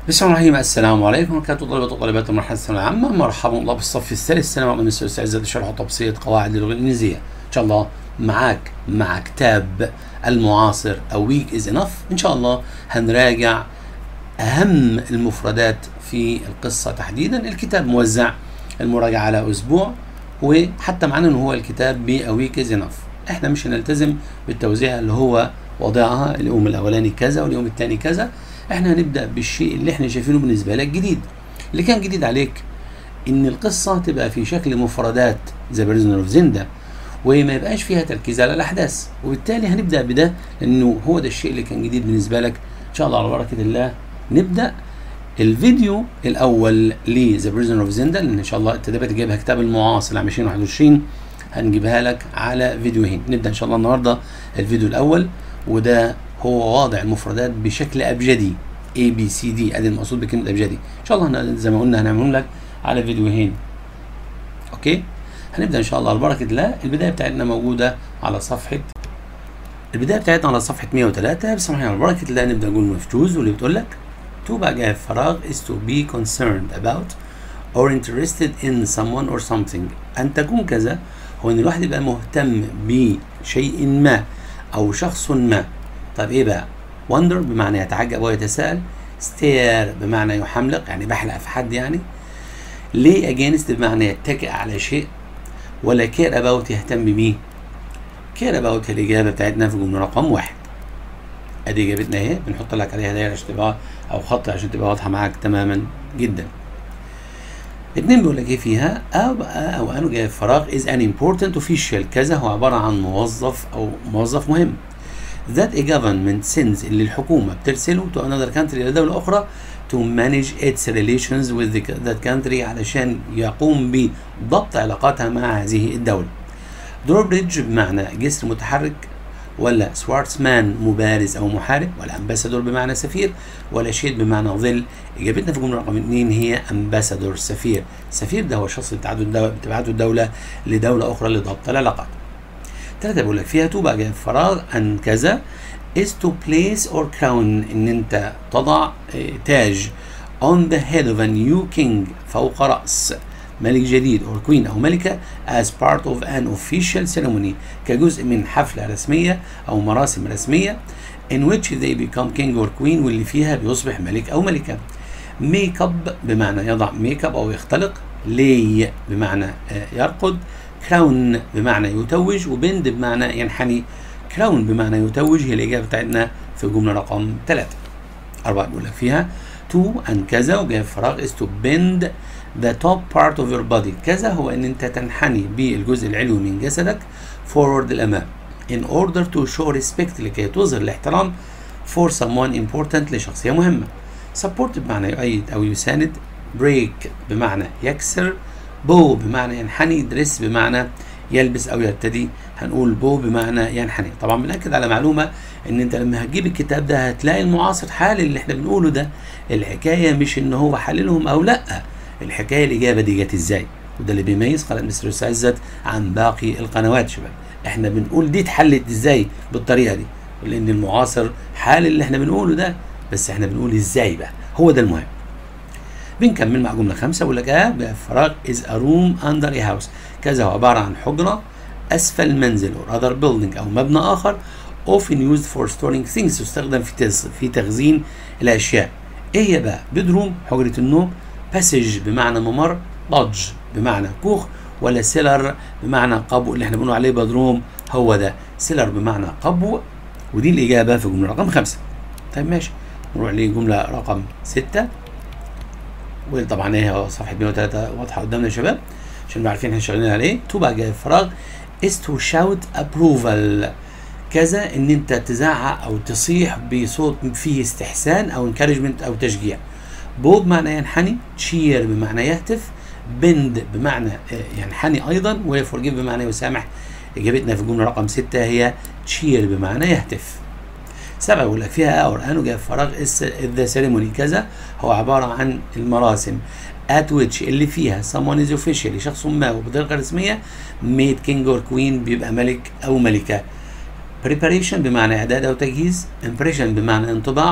بسم الله الرحمن الرحيم السلام عليكم ورحمة الله طلبة وطالبات المرحلة الثانوية العامة مرحبا الله بالصف الثالث سنة من الأستاذ عزت شرح وتبسيط قواعد اللغة الإنجليزية إن شاء الله معاك مع كتاب المعاصر أو ويك إز إنف إن شاء الله هنراجع أهم المفردات في القصة تحديدا الكتاب موزع المراجعة على أسبوع وحتى معانا إن هو الكتاب ب ويك إز إنف إحنا مش هنلتزم بالتوزيع اللي هو وضعها اليوم الأولاني كذا واليوم الثاني كذا احنا هنبدا بالشيء اللي احنا شايفينه بالنسبه لك جديد اللي كان جديد عليك ان القصه تبقى في شكل مفردات ذا بريزنر اوف زندا وما يبقاش فيها تركيز على الاحداث وبالتالي هنبدا بده لانه هو ده الشيء اللي كان جديد بالنسبه لك ان شاء الله على بركه الله نبدا الفيديو الاول لذا بريزنر اوف زندا لان ان شاء الله التدريبات اللي جايبها كتاب المعاصر عام 2021 هنجيبها لك على فيديوهين نبدا ان شاء الله النهارده الفيديو الاول وده هو واضع المفردات بشكل ابجدي A B C D ادي المقصود بكلمه ابجدي ان شاء الله هن- زي ما قلنا هنعملهم لك على فيديوهين اوكي هنبدا ان شاء الله على بركه الله البدايه بتاعتنا موجوده على صفحه البدايه بتاعتنا على صفحه 103 بسم الله على بركه الله نبدا نقول مفتوز واللي بتقول لك to بقى جاي فراغ is to be concerned about or interested in someone or something ان تكون كذا هو ان الواحد يبقى مهتم بشيء ما او شخص ما طب ايه بقى wonder بمعنى يتعجب ويتساءل stare بمعنى يحملق يعني بحلق في حد يعني lay against بمعنى يتكئ على شيء ولا care about يهتم بيه care about هي الإجابة بتاعتنا في جملة رقم واحد ادي اجابتنا اهي بنحط لك عليها دايره عشان تبقى او خط عشان تبقى واضحه معاك تماما جدا اتنين بيقول لك ايه فيها او او انه جاي فراغ is an important official كذا هو عباره عن موظف او موظف مهم that a government sends اللي الحكومة بترسله to another country إلى دولة أخرى to manage its relations with the, that country علشان يقوم بضبط علاقاتها مع هذه الدولة. drawbridge بمعنى جسر متحرك ولا سوارتسمان مبارز أو محارب ولا امباسادور بمعنى سفير ولا شيد بمعنى ظل إجابتنا في الجملة رقم اثنين هي امباسادور سفير. سفير ده هو الشخص اللي بتبعته الدولة, بتبعته الدولة لدولة أخرى لضبط العلاقات. ثلاثة بيقول لك فيها تو بقى جاي فراغ أن كذا is to place or crown إن أنت تضع آه، تاج on the head of a new king فوق رأس ملك جديد or queen أو ملكة as part of an official ceremony كجزء من حفلة رسمية أو مراسم رسمية in which they become king or queen واللي فيها بيصبح ملك أو ملكة ميك اب بمعنى يضع ميك اب أو يختلق لي بمعنى آه، يرقد كراون بمعنى يتوج وبند بمعنى ينحني كراون بمعنى يتوج هي الإجابة بتاعتنا في الجملة رقم ثلاثة أربعة بيقول لك فيها تو أن كذا وجاي فراغ is to bend the top part of your body كذا هو أن أنت تنحني بالجزء العلوي من جسدك forward الأمام in order to show respect لكي تظهر الاحترام for someone important لشخصية مهمة support بمعنى يؤيد أو يساند break بمعنى يكسر بو بمعنى ينحني دريس بمعنى يلبس او يرتدي هنقول بو بمعنى ينحني طبعا بنأكد على معلومة ان انت لما هتجيب الكتاب ده هتلاقي المعاصر حال اللي احنا بنقوله ده الحكاية مش ان هو حللهم او لا الحكاية الاجابة دي جت ازاي وده اللي بيميز قناة مستر يوسف عزت عن باقي القنوات شباب احنا بنقول دي اتحلت ازاي بالطريقة دي لان المعاصر حال اللي احنا بنقوله ده بس احنا بنقول ازاي بقى هو ده المهم بنكمل مع جملة خمسة بقول لك اه بفراغ is a room under a house كذا هو عبارة عن حجرة أسفل المنزل or other building أو مبنى آخر often used for storing things تستخدم في تز في تخزين الأشياء إيه هي بقى bedroom حجرة النوم passage بمعنى ممر lodge بمعنى كوخ ولا سيلر بمعنى قبو اللي احنا بنقول عليه بدروم هو ده سيلر بمعنى قبو ودي الإجابة في جملة رقم خمسة طيب ماشي نروح لجملة رقم ستة وطبعا هي صفحه 103 واضحه قدامنا يا شباب عشان نبقى عارفين احنا شغالين على ايه تو بقى جاي فراغ is to shout approval كذا ان انت تزعق او تصيح بصوت فيه استحسان او encouragement او تشجيع بو بمعنى ينحني تشير بمعنى يهتف بند بمعنى آه، ينحني ايضا وفورجيف بمعنى يسامح اجابتنا في الجمله رقم ستة هي تشير بمعنى يهتف سبعة يقول لك فيها اور انو جاء فراغ ذا سيريموني كذا هو عبارة عن المراسم at which اللي فيها someone is officially شخص ما وبطريقة رسمية made king or queen بيبقى ملك أو ملكة preparation بمعنى إعداد أو تجهيز impression بمعنى انطباع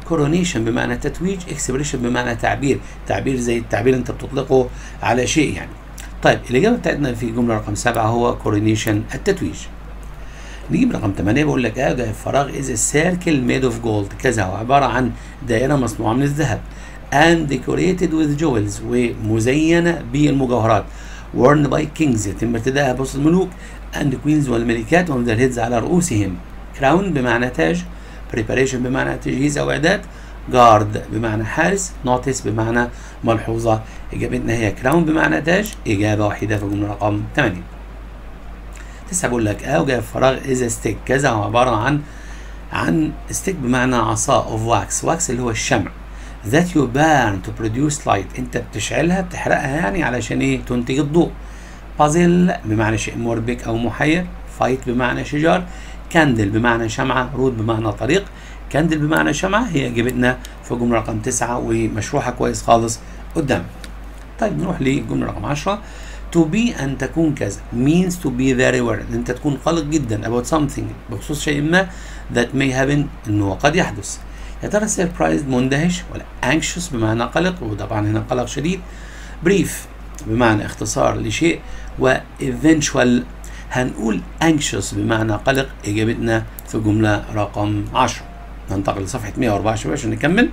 coronation بمعنى تتويج expression بمعنى تعبير تعبير زي التعبير انت بتطلقه على شيء يعني طيب الإجابة بتاعتنا في جملة رقم سبعة هو coronation التتويج نجيب رقم 8 بيقول لك اه الفراغ is a circle made of gold كذا هو عبارة عن دائرة مصنوعة من الذهب and decorated with jewels ومزينة بالمجوهرات worn by kings يتم ارتدائها بوسط الملوك and queens والملكات وهم their heads على رؤوسهم crown بمعنى تاج preparation بمعنى تجهيز أو إعداد guard بمعنى حارس notice بمعنى ملحوظة إجابتنا هي crown بمعنى تاج إجابة واحدة في الجملة رقم 8 تسعة بقول لك اه وجاي فراغ is a stick كذا هو عبارة عن عن stick بمعنى عصا of wax wax اللي هو الشمع that you burn to produce light انت بتشعلها بتحرقها يعني علشان ايه تنتج الضوء puzzle بمعنى شيء مربك او محير fight بمعنى شجار كاندل بمعنى شمعة رود بمعنى طريق كاندل بمعنى شمعة هي جبتنا في جملة رقم تسعة ومشروحة كويس خالص قدام طيب نروح لجملة رقم 10 to be أن تكون كذا means to be very worried أنت تكون قلق جدا about something بخصوص شيء ما that may happen أنه قد يحدث يا ترى surprised مندهش ولا anxious بمعنى قلق وطبعا هنا قلق شديد brief بمعنى اختصار لشيء و eventual هنقول anxious بمعنى قلق إجابتنا في جملة رقم 10 ننتقل لصفحة 104 شوية عشان نكمل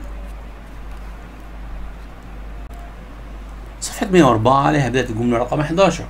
صفحة 104 عليها بداية الجملة رقم 11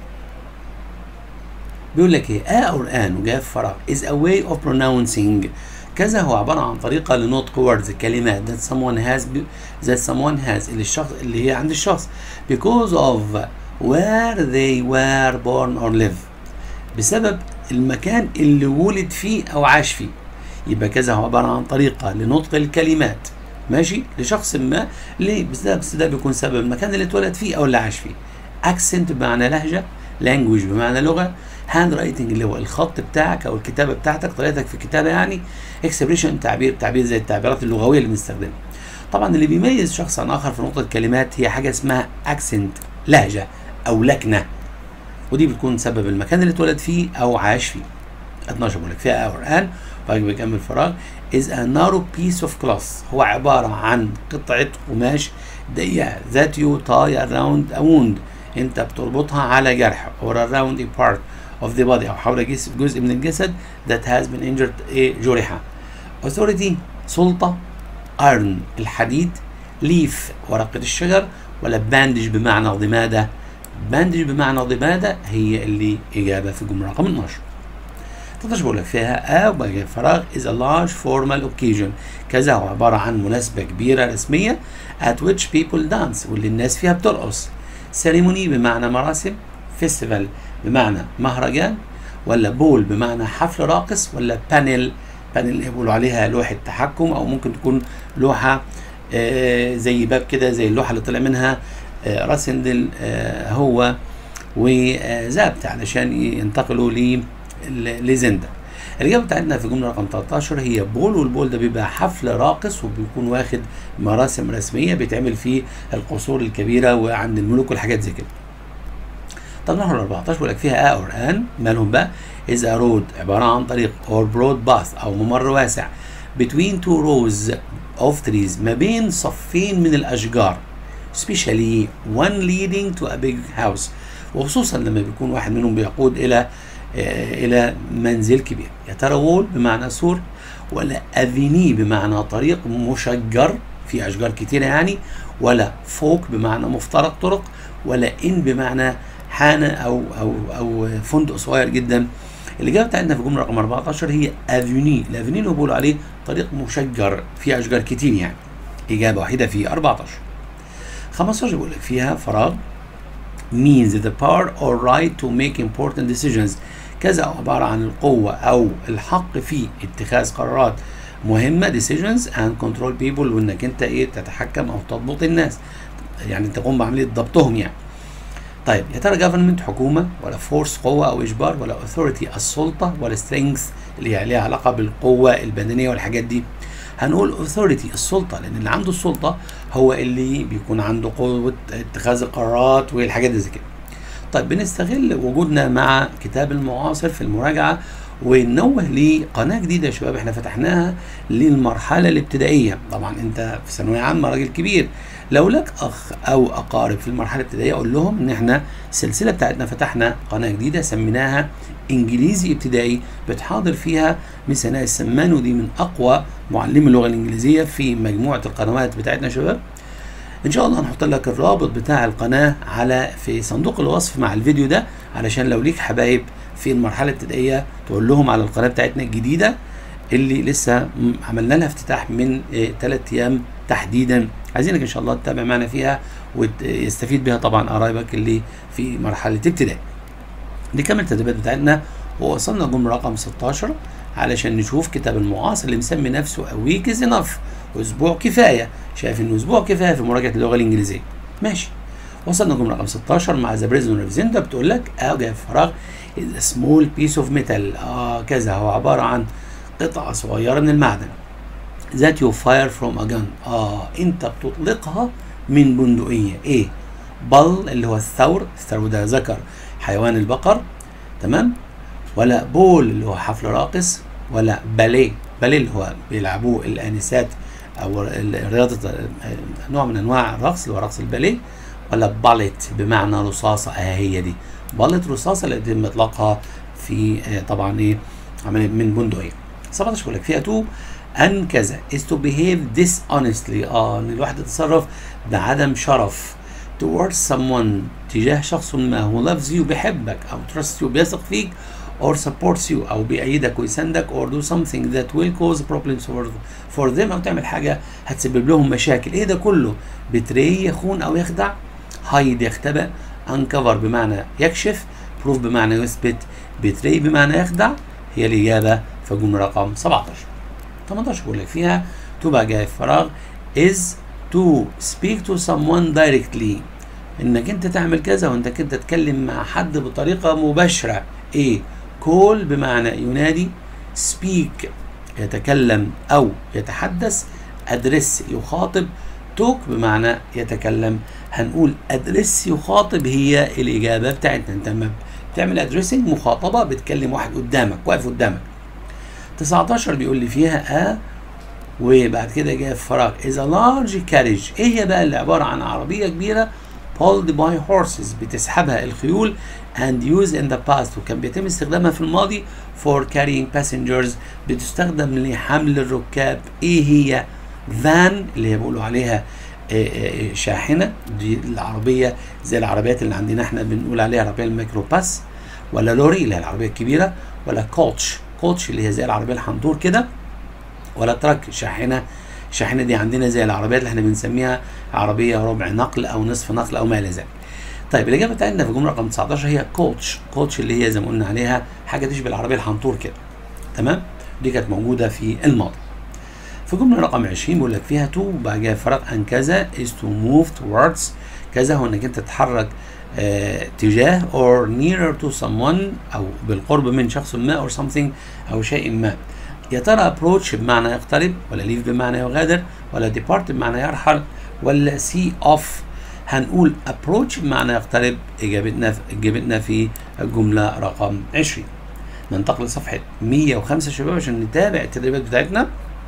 بيقول لك ايه ا اور ان وجاء في فراغ is a way of pronouncing كذا هو عبارة عن طريقة لنطق words كلمات that someone has that someone has اللي الشخص اللي هي عند الشخص because of where they were born or live بسبب المكان اللي ولد فيه او عاش فيه يبقى كذا هو عبارة عن طريقة لنطق الكلمات ماشي لشخص ما ليه بسبب ده بيكون سبب المكان اللي اتولد فيه او اللي عاش فيه اكسنت بمعنى لهجه لانجوج بمعنى لغه هاند رايتنج اللي هو الخط بتاعك او الكتابه بتاعتك طريقتك في الكتابه يعني اكسبريشن تعبير تعبير زي التعبيرات اللغويه اللي بنستخدمها طبعا اللي بيميز شخص عن اخر في نقطه الكلمات هي حاجه اسمها اكسنت لهجه او لكنه ودي بتكون سبب المكان اللي اتولد فيه او عاش فيه 12 بقول لك فيها اور ان وبعد بيكمل فراغ is a narrow piece of cloth هو عبارة عن قطعة قماش ضيقة that you tie around a wound انت بتربطها على جرح or around a part of the body او حول جزء من الجسد that has been injured ايه جرح authority سلطة iron الحديد leaf ورقة الشجر ولا bandage بمعنى ضمادة bandage بمعنى ضمادة هي اللي إجابة في الجملة رقم 12 13 بقول لك فيها أو بقى فراغ is a large formal occasion كذا هو عبارة عن مناسبة كبيرة رسمية at which people dance واللي الناس فيها بترقص ceremony بمعنى مراسم festival بمعنى مهرجان ولا بول بمعنى حفل راقص ولا بانل بانل بيقولوا عليها لوحة تحكم أو ممكن تكون لوحة آه زي باب كده زي اللوحة اللي طلع منها آه راسندل آه هو وزابت علشان ينتقلوا ل لزندا الإجابة بتاعتنا في الجملة رقم 13 هي بول والبول ده بيبقى حفل راقص وبيكون واخد مراسم رسمية بيتعمل في القصور الكبيرة وعند الملوك والحاجات زي كده. طب نروح ل 14 بيقول لك فيها ا اور ان مالهم بقى؟ is a road عبارة عن طريق or broad path أو ممر واسع between two rows of trees ما بين صفين من الأشجار especially one leading to a big house وخصوصا لما بيكون واحد منهم بيقود إلى الى منزل كبير يا ترى وول بمعنى سور ولا افيني بمعنى طريق مشجر في اشجار كتيره يعني ولا فوق بمعنى مفترق طرق ولا ان بمعنى حانه او او او فندق صغير جدا الاجابه بتاعتنا في الجمله رقم 14 هي افيني الافيني اللي بيقولوا عليه طريق مشجر في اشجار كتير يعني اجابه واحده في 14 15 بيقول لك فيها فراغ means the power or right to make important decisions كذا عبارة عن القوة أو الحق في اتخاذ قرارات مهمة decisions and control people وإنك أنت إيه تتحكم أو تضبط الناس يعني تقوم بعملية ضبطهم يعني طيب يا ترى government حكومة ولا force قوة أو إجبار ولا authority السلطة ولا strength اللي هي ليها علاقة بالقوة البدنية والحاجات دي هنقول authority السلطة لأن اللي عنده السلطة هو اللي بيكون عنده قوة اتخاذ القرارات والحاجات دي زي كده طيب بنستغل وجودنا مع كتاب المعاصر في المراجعة وننوه لقناه جديده يا شباب احنا فتحناها للمرحله الابتدائيه طبعا انت في ثانويه عامه راجل كبير لو لك اخ او اقارب في المرحله الابتدائيه اقول لهم ان احنا السلسله بتاعتنا فتحنا قناه جديده سميناها انجليزي ابتدائي بتحاضر فيها مس سناء السمان ودي من اقوى معلمي اللغه الانجليزيه في مجموعه القنوات بتاعتنا يا شباب ان شاء الله هنحط لك الرابط بتاع القناه على في صندوق الوصف مع الفيديو ده علشان لو ليك حبايب في المرحله الابتدائيه تقول لهم على القناه بتاعتنا الجديده اللي لسه عملنا لها افتتاح من ثلاث ايام تحديدا عايزينك ان شاء الله تتابع معنا فيها ويستفيد بها طبعا قرايبك اللي في مرحله ابتدائي نكمل التدريبات بتاعتنا ووصلنا جمله رقم 16 علشان نشوف كتاب المعاصر اللي مسمي نفسه A week is enough اسبوع كفايه شايف انه اسبوع كفايه في مراجعه اللغه الانجليزيه ماشي وصلنا جمله رقم 16 مع ذا بريزون اوف زندا بتقول لك اوجه فراغ is a small piece of metal اه كذا هو عباره عن قطعه صغيره من المعدن that you fire from a gun اه انت بتطلقها من بندقيه ايه بل اللي هو الثور الثور ده ذكر حيوان البقر تمام ولا بول اللي هو حفل راقص ولا باليه باليه اللي هو بيلعبوه الانسات او رياضه نوع من انواع الرقص اللي هو رقص الباليه ولا باليت بمعنى رصاصه اه هي دي باليت رصاصه اللي يتم اطلاقها في طبعا ايه عمليه من بندقيه 17 بيقول لك فيها تو ان كذا is to behave dishonestly اه ان الواحد يتصرف بعدم شرف towards someone تجاه شخص ما هو loves you بيحبك او trusts you بيثق فيك or supports you او بيأيدك ويساندك or do something that will cause problems for, for them او تعمل حاجه هتسبب لهم مشاكل ايه ده كله بتري يخون او يخدع هايد يختبئ انكفر بمعنى يكشف بروف بمعنى يثبت بتري بمعنى يخدع هي الاجابه في الجمله رقم 17 18 بيقول لك فيها تبقى جاي فراغ is to speak to someone directly انك انت تعمل كذا وانك انت تتكلم مع حد بطريقه مباشره ايه كول بمعنى ينادي speak يتكلم او يتحدث ادرس يخاطب توك بمعنى يتكلم هنقول ادرس يخاطب هي الاجابه بتاعتنا انت لما بتعمل ادريسنج مخاطبه بتكلم واحد قدامك واقف قدامك 19 بيقول لي فيها ا وبعد كده جاء في فراغ is a large carriage ايه هي بقى اللي عباره عن عربيه كبيره pulled by horses بتسحبها الخيول and used in the past وكان بيتم استخدامها في الماضي for carrying passengers بتستخدم لحمل الركاب ايه هي فان اللي هي بيقولوا عليها شاحنه دي العربيه زي العربيات اللي عندنا احنا بنقول عليها عربيه الميكروباس ولا لوري اللي هي العربيه الكبيره ولا كوتش كوتش اللي هي زي العربيه الحنطور كده ولا تراك شاحنه الشاحنه دي عندنا زي العربيات اللي احنا بنسميها عربيه ربع نقل او نصف نقل او ما الى ذلك. طيب الاجابه بتاعتنا في الجمله رقم 19 هي كوتش، كوتش اللي هي زي ما قلنا عليها حاجه تشبه العربيه الحنطور كده. تمام؟ دي كانت موجوده في الماضي. في الجمله رقم 20 بيقول لك فيها تو وبعد كده فرق عن كذا is to move towards كذا هو انك انت تتحرك آه تجاه or nearer to someone او بالقرب من شخص ما or something او شيء ما. يا ترى approach بمعنى يقترب ولا leave بمعنى يغادر ولا depart بمعنى يرحل ولا see off هنقول approach بمعنى يقترب اجابتنا في اجابتنا في الجمله رقم 20 ننتقل لصفحه 105 شباب عشان نتابع التدريبات بتاعتنا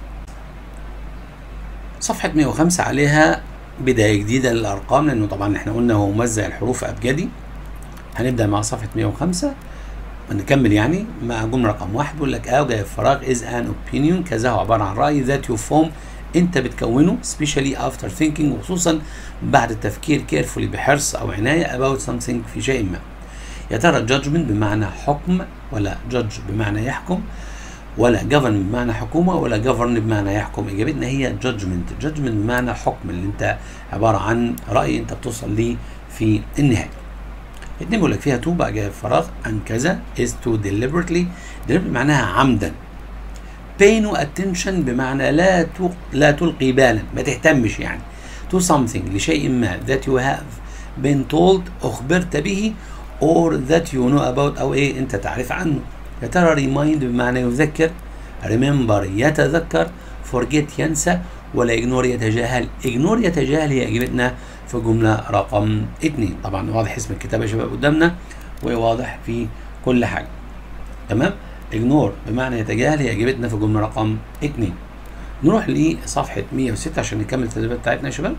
صفحه 105 عليها بدايه جديده للارقام لانه طبعا احنا قلنا هو موزع الحروف ابجدي هنبدا مع صفحه 105 نكمل يعني مع جمله رقم واحد بيقول لك اوجه فراغ از ان اوبينيون كذا هو عباره عن راي ذات يو فورم انت بتكونه سبيشالي افتر ثينكينج وخصوصا بعد التفكير كيرفولي بحرص او عنايه about something في شيء ما يا ترى judgment بمعنى حكم ولا judge بمعنى يحكم ولا govern بمعنى حكومه ولا govern بمعنى يحكم اجابتنا هي judgment judgment بمعنى حكم اللي انت عباره عن راي انت بتوصل ليه في النهايه اتنين بيقول لك فيها تو بقى جاي فراغ عن كذا is to deliberately deliberately معناها عمدا pay no attention بمعنى لا تق... لا تلقي بالا ما تهتمش يعني to something لشيء ما that you have been told أخبرت به or that you know about أو إيه أنت تعرف عنه يا ترى remind بمعنى يذكر remember يتذكر forget ينسى ولا ignore يتجاهل ignore يتجاهل هي إجابتنا في جملة رقم اتنين طبعا واضح اسم الكتاب يا شباب قدامنا وواضح في كل حاجة تمام ignore بمعنى يتجاهل هي اجابتنا في الجمله رقم 2 نروح لصفحه 106 عشان نكمل التدريبات بتاعتنا يا شباب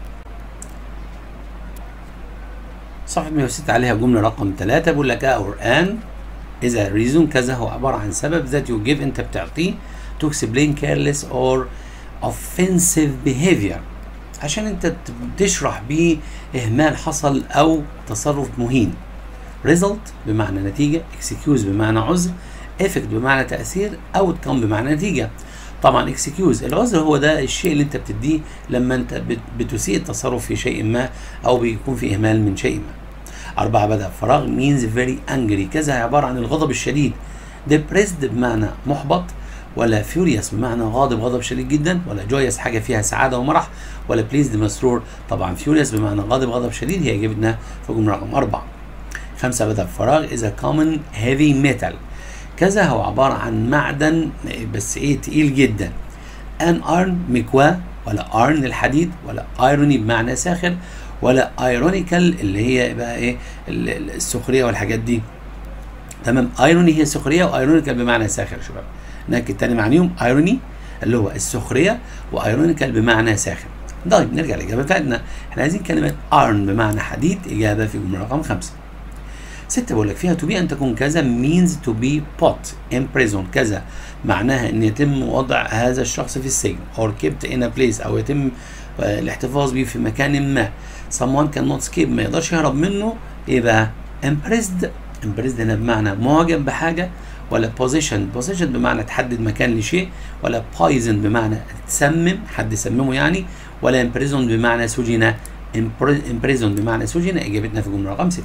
صفحه 106 عليها جمله رقم 3 بيقول لك اور ان اذا reason كذا هو عباره عن سبب that you give انت بتعطيه to explain careless or offensive behavior عشان انت تشرح بيه اهمال حصل او تصرف مهين result بمعنى نتيجة excuse بمعنى عذر effect بمعنى تأثير outcome بمعنى نتيجة طبعا excuse العذر هو ده الشيء اللي انت بتديه لما انت بتسيء التصرف في شيء ما او بيكون في اهمال من شيء ما أربعة بدأ فراغ means very angry كذا عبارة عن الغضب الشديد depressed بمعنى محبط ولا furious بمعنى غاضب غضب شديد جدا ولا joyous حاجة فيها سعادة ومرح ولا pleased مسرور طبعا furious بمعنى غاضب غضب شديد هي جبنا في جملة رقم أربعة خمسة بدأ فراغ is a common heavy metal كذا هو عبارة عن معدن بس ايه تقيل جدا an iron مكواه ولا iron الحديد ولا irony بمعنى ساخر ولا ironical اللي هي بقى ايه السخرية والحاجات دي تمام irony هي سخرية وايرونيكال بمعنى ساخر شباب ناكد تاني معنيهم irony اللي هو السخرية وايرونيكال بمعنى ساخر طيب نرجع للإجابة بتاعتنا احنا عايزين كلمة iron بمعنى حديد إجابة في جملة رقم خمسة ستة بقول لك فيها to be أن تكون كذا means to be put in prison كذا معناها أن يتم وضع هذا الشخص في السجن or kept in a place أو يتم الاحتفاظ به في مكان ما someone cannot escape ما يقدرش يهرب منه إيه بقى impressed impressed هنا بمعنى معجب بحاجة ولا position position بمعنى تحدد مكان لشيء ولا poison بمعنى تسمم حد سممه يعني ولا imprisoned بمعنى سجن imprisoned بمعنى سجن إجابتنا في جملة رقم ستة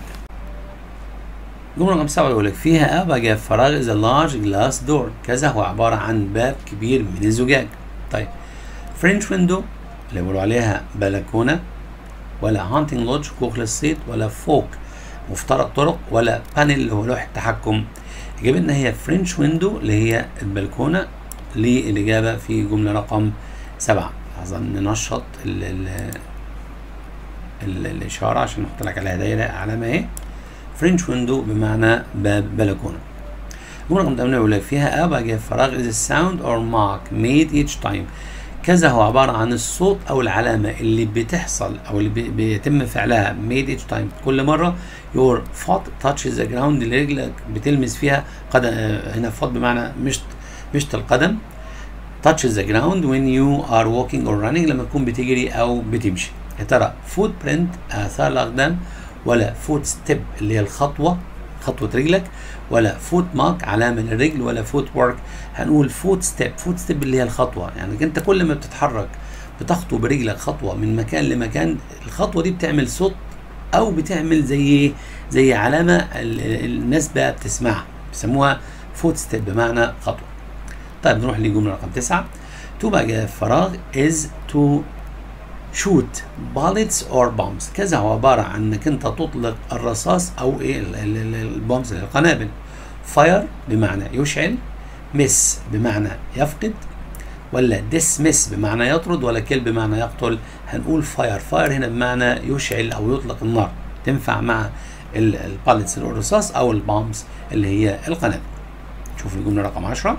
جملة رقم سبعة يقول لك فيها أبا جاب فراغ is a large glass door كذا هو عبارة عن باب كبير من الزجاج طيب فرنش ويندو اللي بيقولوا عليها بلكونة ولا هانتنج لودج كوخ للصيد ولا فوق مفترق طرق ولا بانل اللي هو لوحة تحكم إجابتنا هي فرنش ويندو اللي هي البلكونة للإجابة في جملة رقم سبعة أظن ننشط ال ال ال الإشارة عشان نحط لك عليها دايرة علامة إيه فرنش ويندو بمعنى باب بلكونه الجمله رقم 8 بيقول لك فيها ابا جاب فراغ is a sound or mark made each time كذا هو عباره عن الصوت او العلامه اللي بتحصل او اللي بيتم فعلها made each time كل مره your foot touches the ground اللي رجلك بتلمس فيها قدم هنا foot بمعنى مشط مشط القدم touches the ground when you are walking or running لما تكون بتجري او بتمشي يا ترى footprint اثار الاقدام ولا فوت ستيب اللي هي الخطوه خطوه رجلك ولا فوت مارك علامه للرجل ولا فوت ورك هنقول فوت ستيب فوت ستيب اللي هي الخطوه يعني انت كل ما بتتحرك بتخطو برجلك خطوه من مكان لمكان الخطوه دي بتعمل صوت او بتعمل زي زي علامه الناس بقى بتسمعها بيسموها فوت ستيب بمعنى خطوه طيب نروح لجمله رقم تسعة تو بقى فراغ از تو شوت باليتس اور بومبس كذا هو عباره عن انك انت تطلق الرصاص او ايه البومبس القنابل فاير بمعنى يشعل مس بمعنى يفقد ولا ديسمس بمعنى يطرد ولا كيل بمعنى يقتل هنقول فاير فاير هنا بمعنى يشعل او يطلق النار تنفع مع الباليتس الرصاص او البومبس اللي هي القنابل شوف الجمله رقم 10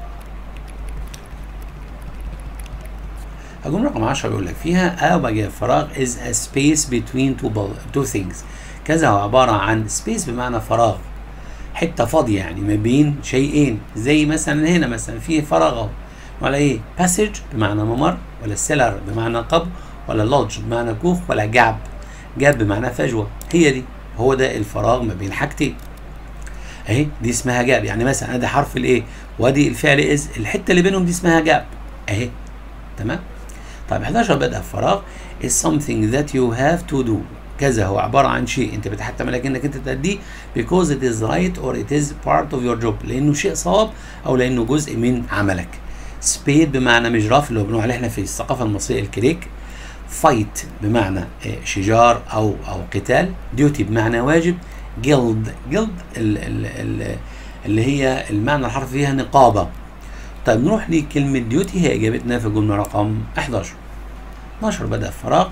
الجملة رقم 10 بيقول لك فيها أبجد فراغ is a space between two, two things كذا هو عبارة عن space بمعنى فراغ حتة فاضية يعني ما بين شيئين زي مثلا هنا مثلا في فراغ اهو ولا ايه passage بمعنى ممر ولا cellar بمعنى قبر ولا lodge بمعنى كوخ ولا جعب جاب بمعنى فجوة هي دي هو ده الفراغ ما بين حاجتين اهي دي اسمها جاب يعني مثلا ادي حرف الايه وادي الفعل از الحته اللي بينهم دي اسمها جاب اهي تمام طيب 11 بدأ فراغ is something that you have to do كذا هو عبارة عن شيء انت بتحتمل لك انك انت تأديه because it is right or it is part of your job لانه شيء صواب او لانه جزء من عملك spade بمعنى مجراف اللي هو بنقول عليه احنا في الثقافة المصرية الكريك fight بمعنى شجار او او قتال duty بمعنى واجب guild guild ال ال ال اللي هي المعنى الحرفي فيها نقابة طيب نروح لكلمة ديوتي هي إجابتنا في الجملة رقم 11 12 بدأ فراغ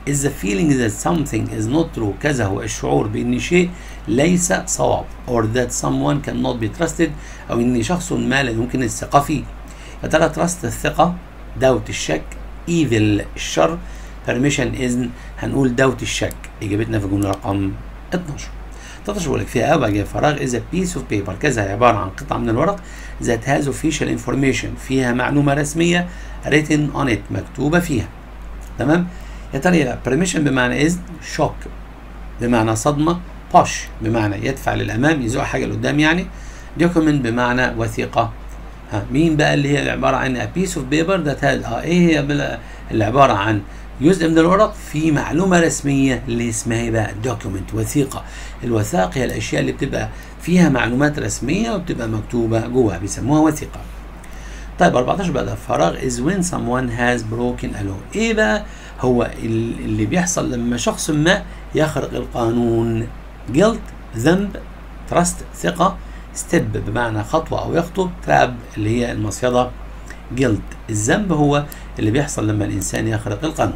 is the feeling that something is not true كذا هو الشعور بأن شيء ليس صواب or that someone cannot be trusted أو أن شخص ما لا يمكن الثقة فيه يا ترى trust الثقة doubt الشك evil الشر permission إذن هنقول doubt الشك إجابتنا في الجملة رقم 12 13 بقول لك فيها أبقى جاي فراغ is a piece of paper كذا هي عبارة عن قطعة من الورق that has official information فيها معلومة رسمية written on it مكتوبة فيها تمام يا ترى permission بمعنى إذن شوك بمعنى صدمة push بمعنى يدفع للأمام يزق حاجة لقدام يعني document بمعنى وثيقة ها مين بقى اللي هي عبارة عن a piece of paper that has اه ايه هي بلا- اللي عبارة عن جزء من الورق في معلومة رسمية اللي اسمها ايه بقى document وثيقة الوثائق هي الأشياء اللي بتبقى فيها معلومات رسمية وبتبقى مكتوبة جواها بيسموها وثيقة طيب 14 بقى ده فراغ is when someone has broken a law ايه بقى هو ال- اللي بيحصل لما شخص ما يخرق القانون guilt ذنب trust ثقة step بمعنى خطوة أو يخطو trap اللي هي المصيدة guilt الذنب هو اللي بيحصل لما الإنسان يخرق القانون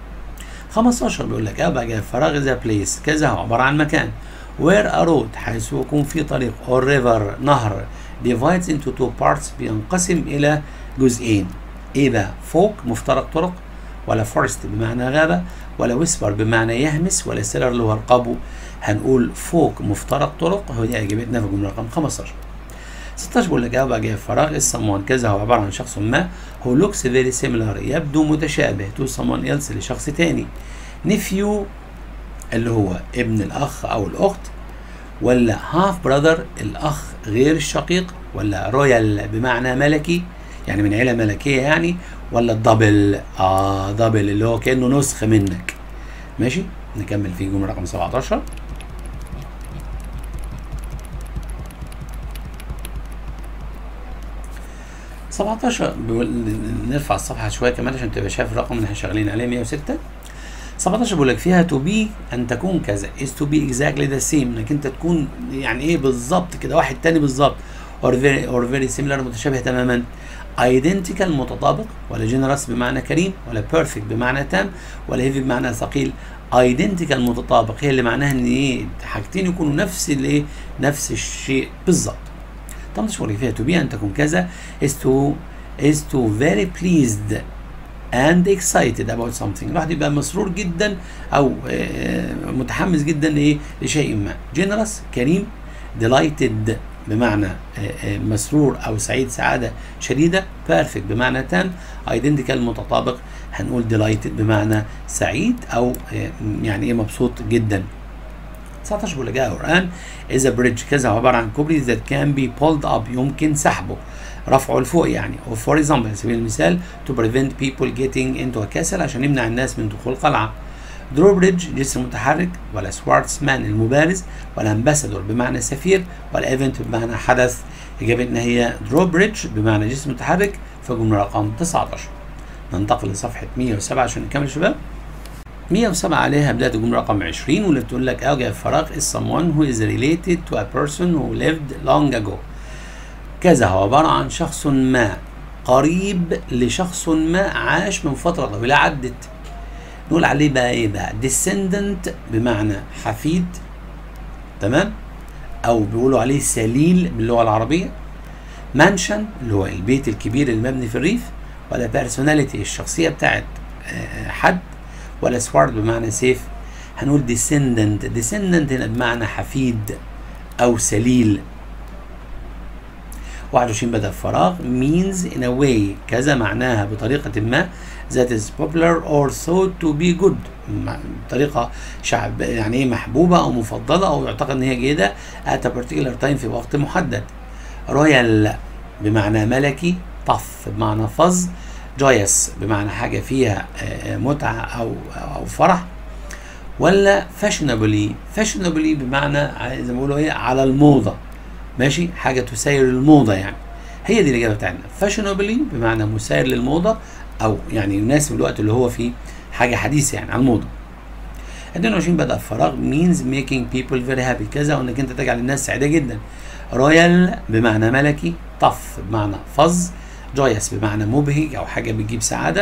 15 بيقول لك أبقى جاي فراغ ذا بليس كذا هو عبارة عن مكان where a road حيث يكون في طريق or river نهر divides into two parts بينقسم إلى جزئين إيه بقى فوق مفترق طرق ولا فورست بمعنى غابة ولا ويسبر بمعنى يهمس ولا سيلر اللي هو القبو هنقول فوق مفترق طرق هو دي إجابتنا في الجملة رقم 15 16 بقول لك أبقى جاي فراغ is someone كذا هو عبارة عن شخص ما who looks very similar يبدو متشابه to someone else لشخص تاني nephew اللي هو ابن الأخ أو الأخت ولا هاف براذر الأخ غير الشقيق ولا رويال بمعنى ملكي يعني من عيلة ملكية يعني ولا الدبل آه دبل اللي هو كأنه نسخ منك ماشي نكمل في جملة رقم 17 17 بيقول نرفع الصفحة شوية كمان عشان تبقى شايف الرقم اللي احنا شغالين عليه 106 17 بيقول لك فيها تو بي ان تكون كذا is to be exactly the same انك انت تكون يعني ايه بالظبط كده واحد تاني بالظبط or very or very similar متشابه تماما identical متطابق ولا generous بمعنى كريم ولا perfect بمعنى تام ولا heavy بمعنى ثقيل identical متطابق هي اللي معناها ان ايه حاجتين يكونوا نفس الايه نفس الشيء بالظبط 18 اللي فيها to be ان تكون كذا is to is to very pleased and excited about something الواحد يبقى مسرور جدا او آه، متحمس جدا لايه لشيء ما generous كريم delighted بمعنى آه، آه، مسرور او سعيد سعاده شديده perfect بمعنى تام identical متطابق هنقول delighted بمعنى سعيد او آه، يعني ايه مبسوط جدا 19 بيقول لك قرآن is a bridge كذا هو عبارة عن كوبري that can be pulled up يمكن سحبه رفعه لفوق يعني or for example على سبيل المثال to prevent people getting into a castle عشان يمنع الناس من دخول قلعة drawbridge جسر متحرك ولا سوارتسمان المبارز ولا امباسادور بمعنى سفير ولا ايفنت بمعنى حدث اجابتنا هي drawbridge بمعنى جسر متحرك في الجملة رقم 19 ننتقل لصفحة 107 عشان نكمل شباب 107 عليها بداية الجملة رقم 20 واللي بتقول لك أوجه فراغ is someone who is related to a person who lived long ago كذا هو عبارة عن شخص ما قريب لشخص ما عاش من فترة طويلة عدت نقول عليه بقى ايه بقى descendant بمعنى حفيد تمام او بيقولوا عليه سليل باللغة العربية مانشن اللي هو البيت الكبير اللي مبني في الريف ولا بيرسوناليتي الشخصية بتاعت آه، حد ولا سوارد بمعنى سيف هنقول descendant descendant هنا بمعنى حفيد او سليل 21 بدأ فراغ means in a way كذا معناها بطريقة ما that is popular or thought to be good م- بطريقة شعب يعني ايه محبوبة او مفضلة او يعتقد ان هي جيدة at a particular time في وقت محدد royal بمعنى ملكي طف بمعنى فظ joyous بمعنى حاجة فيها آه، متعة او او فرح ولا fashionably fashionably بمعنى ع- زي ما بيقولوا ايه على الموضة ماشي حاجة تسير الموضة يعني هي دي الإجابة بتاعتنا fashionably بمعنى مسير للموضة أو يعني يناسب الوقت اللي هو فيه حاجة حديثة يعني على الموضة 22 بدأ فراغ means making people very happy كذا وانك انت تجعل الناس سعيدة جدا رويال بمعنى ملكي طف بمعنى فظ joyous بمعنى مبهج او حاجة بتجيب سعادة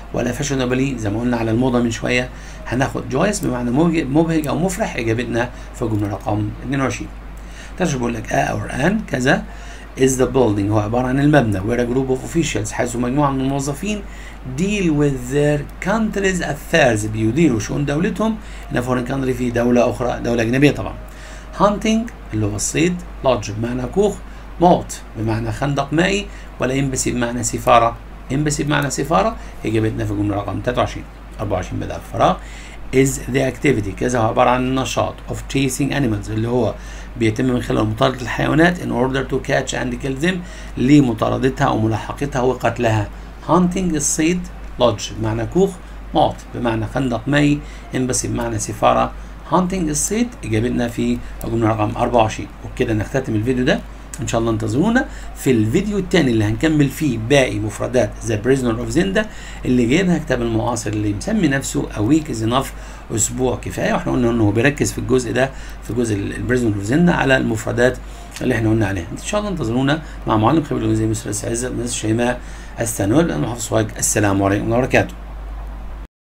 ولا فاشونابلي زي ما قلنا على الموضه من شويه هناخد جويس بمعنى مبهج او مفرح اجابتنا في جمله رقم 22 ترجم بيقول لك ا اور ان كذا is the building هو عباره عن المبنى where a group of officials حيث مجموعه من الموظفين deal with their country's affairs بيديروا شؤون دولتهم in a foreign country في دوله اخرى دوله اجنبيه طبعا hunting اللي هو الصيد lodge بمعنى كوخ موت بمعنى خندق مائي ولا embassy بمعنى سفاره embassy بمعنى سفاره اجابتنا في الجمله رقم 23 24 بدأ الفراغ is the activity كذا هو عبارة عن النشاط of chasing animals اللي هو بيتم من خلال مطاردة الحيوانات in order to catch and kill them لمطاردتها أو ملاحقتها وقتلها hunting الصيد lodge بمعنى كوخ موت بمعنى خندق مائي embassy بمعنى سفارة hunting الصيد إجابتنا في الجملة رقم 24 وبكده نختتم الفيديو ده ان شاء الله انتظرونا في الفيديو الثاني اللي هنكمل فيه باقي مفردات ذا بريزنر اوف زندا اللي جايبها كتاب المعاصر اللي مسمي نفسه ا ويك از انف اسبوع كفايه واحنا قلنا انه بيركز في الجزء ده في جزء البريزنر اوف زندا على المفردات اللي احنا قلنا عليها ان شاء الله انتظرونا مع معلم خبير الانجليزي مستر عزت مستر شيماء السنول انا محافظ السلام عليكم ورحمه الله وبركاته